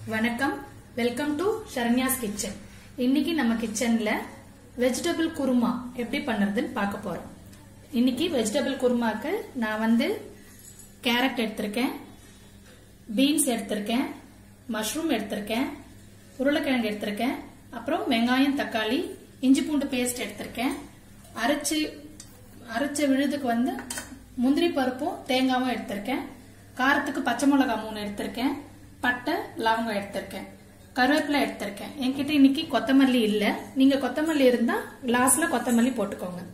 வணக்கம் welcome to Saranya's kitchen இன்னைக்கு நம்ம கிச்சன்ல வெஜிடபிள் குருமா எப்படி பண்றதுன்னு பார்க்க போறோம் இன்னைக்கு வெஜிடபிள் குருமாக்கு நான் வந்து கேரட் எடுத்திருக்கேன் பீன்ஸ் எடுத்திருக்கேன் மஷ்ரூம் எடுத்திருக்கேன் உருளைக்கிழங்கு எடுத்திருக்கேன் அப்புறம் வெங்காயம் தக்காளி இஞ்சி பூண்டு பேஸ்ட் எடுத்திருக்கேன் அரைச்சு அரைச்ச விழுதுக்கு வந்து முந்திரி பருப்பும் தேங்காவும் எடுத்திருக்கேன் காரத்துக்கு பச்சை மிளகாய் மூணு எடுத்திருக்கேன் பட்டை லவங்கம் எடுத்திருக்கேன் கருவேப்பிலை எடுத்திருக்கேன் என்கிட்ட இன்னைக்கு கொத்தமல்லி இல்ல நீங்க கொத்தமல்லி இருந்தா லாஸ்ட்ல கொத்தமல்லி போட்டுக்கோங்க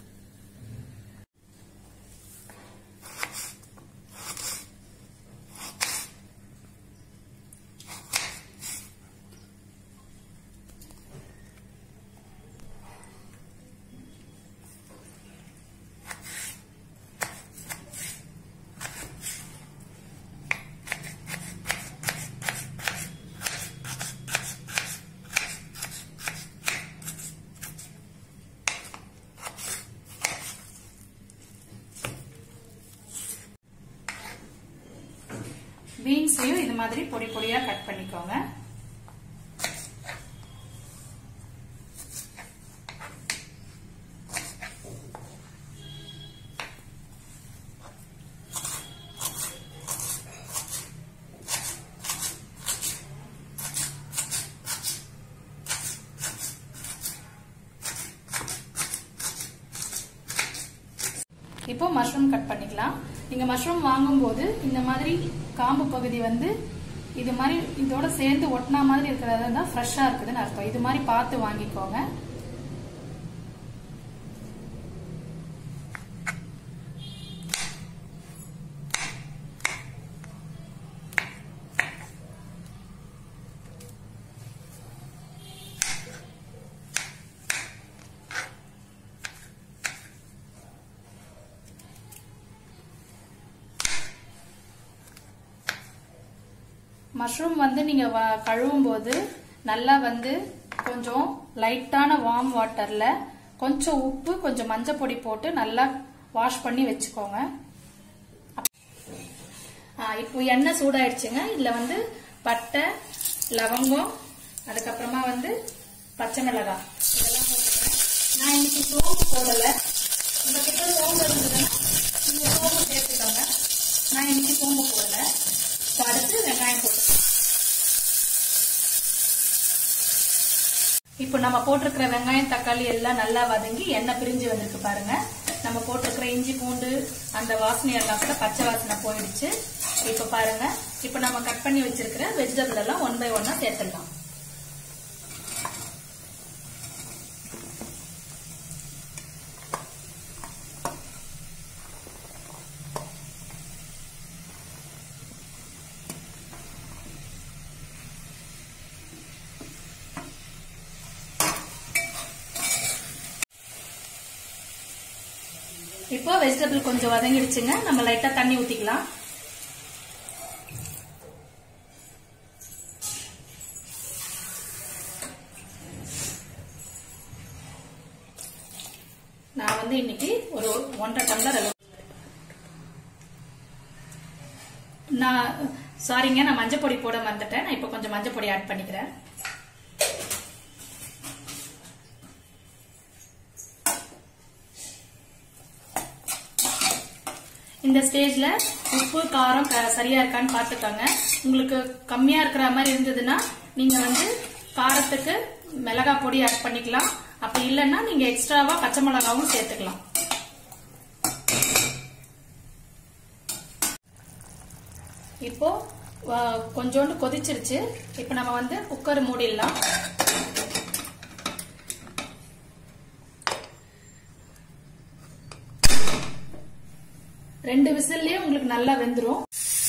பீன்ஸையும் இது மாதிரி பொடி பொடியா கட் பண்ணிக்கோங்க இப்போ மஷ்ரூம் கட் பண்ணிக்கலாம் நீங்க மஷ்ரூம் வாங்கும்போது இந்த மாதிரி காம்பு பகுதி வந்து இது மாதிரி இதோட சேர்ந்து ஒட்டினா மாதிரி இருக்கிறதா தான் ஃப்ரெஷ்ஷா இருக்குதுன்னு அர்த்தம் இது மாதிரி பார்த்து வாங்கிக்கோங்க மஷ்ரூம் வந்து நீங்க வ- கழுவும் போது நல்லா வந்து கொஞ்சம் லைட்டான வார்ம் வாட்டர்ல கொஞ்சம் உப்பு கொஞ்சம் மஞ்சள் பொடி போட்டு நல்லா வாஷ் பண்ணி வச்சுக்கோங்க ஆ, இப்போ எண்ணெய் சூடாயிடுச்சுங்க இதுல வந்து பட்டை லவங்கம் அதுக்கப்புறமா வந்து பச்சை மிளகாய் இதெல்லாம் போட்டுக்கிறேன் நான் இன்னைக்கு சோம்பு போடல உங்ககிட்ட சோம்பு இருந்ததுன்னா நீங்க சோம்பு சேர்த்துக்கோங்க நான் இன்னைக்கு சோம்பு போடல இப்போ அடுத்து வெங்காயம் போட்டுக்கலாம் இப்போ நம்ம போட்டிருக்கிற வெங்காயம் தக்காளி எல்லாம் நல்லா வதங்கி எண்ணெய் பிரிஞ்சு வந்திருக்கு பாருங்க நம்ம போட்டிருக்கிற இஞ்சி பூண்டு அந்த வாசனை எல்லாம் கூட பச்சை வாசனை போயிடுச்சு இப்போ பாருங்க இப்போ நம்ம கட் பண்ணி வச்சிருக்கிற வெஜிடபிள் எல்லாம் ஒன் பை ஒன்னா சேர்த்துடலாம் இப்போ வெஜிடபிள் கொஞ்சம் வதங்கிடுச்சுங்க நம்ம லைட்டா தண்ணி ஊத்திக்கலாம் நான் வந்து இன்னைக்கு ஒரு ஒன்றரை டம்ளர் அளவு நான் சாரிங்க நான் மஞ்சள் பொடி போட மறந்துட்டேன் நான் இப்போ கொஞ்சம் மஞ்சள் பொடி ஆட் பண்ணிக்கிறேன் இந்த ஸ்டேஜ்ல உப்பு காரம் க- சரியா இருக்கான்னு பாத்துக்கோங்க உங்களுக்கு கம்மியா இருக்கிற மாதிரி இருந்ததுன்னா நீங்க வந்து காரத்துக்கு மிளகாய் பொடி ஆட் பண்ணிக்கலாம் அப்படி இல்லைன்னா நீங்க எக்ஸ்ட்ராவா பச்சை மிளகாவும் சேர்த்துக்கலாம் இப்போ அஹ், கொஞ்சோண்டு கொதிச்சிருச்சு இப்போ நம்ம வந்து குக்கர் மூடிடலாம் ரெண்டு விசில்லயே உங்களுக்கு நல்லா வெந்துரும்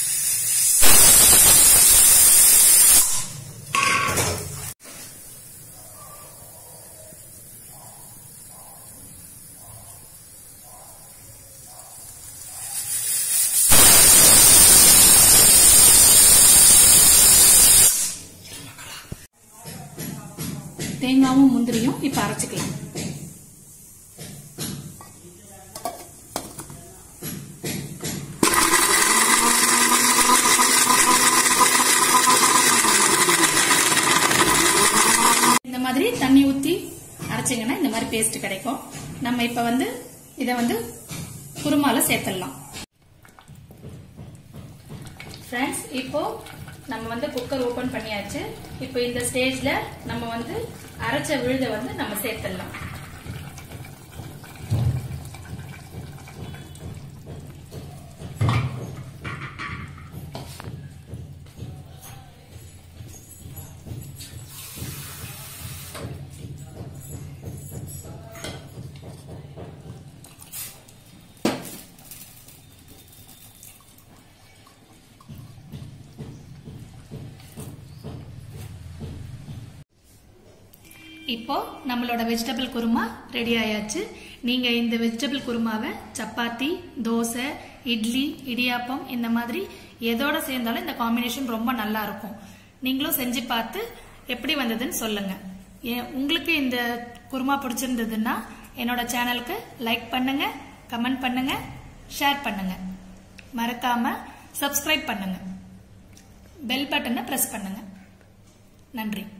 தேங்காவும் முந்திரியும் இப்ப அரைச்சுக்கலாம் அரைச்சிங்கன்னா இந்த மாதிரி பேஸ்ட் கிடைக்கும் நம்ம இப்ப வந்து இதை வந்து குருமால சேர்த்துடலாம் ஃப்ரெண்ட்ஸ் இப்போ நம்ம வந்து குக்கர் ஓபன் பண்ணியாச்சு இப்போ இந்த ஸ்டேஜ்ல நம்ம வந்து அரைச்ச விழுத வந்து நம்ம சேர்த்துடலாம் இப்போ நம்மளோட வெஜிடபிள் குருமா ரெடி ஆயாச்சு நீங்க இந்த வெஜிடபிள் குருமாவை சப்பாத்தி தோசை இட்லி இடியாப்பம் இந்த மாதிரி எதோட சேர்ந்தாலும் இந்த காம்பினேஷன் ரொம்ப நல்லா இருக்கும் நீங்களும் செஞ்சு பார்த்து எப்படி வந்ததுன்னு சொல்லுங்க ஏ- உங்களுக்கு இந்த குருமா பிடிச்சிருந்ததுன்னா என்னோட சேனலுக்கு லைக் பண்ணுங்க கமெண்ட் பண்ணுங்க ஷேர் பண்ணுங்க மறக்காம சப்ஸ்கிரைப் பண்ணுங்க பெல் பட்டனை பிரஸ் பண்ணுங்க நன்றி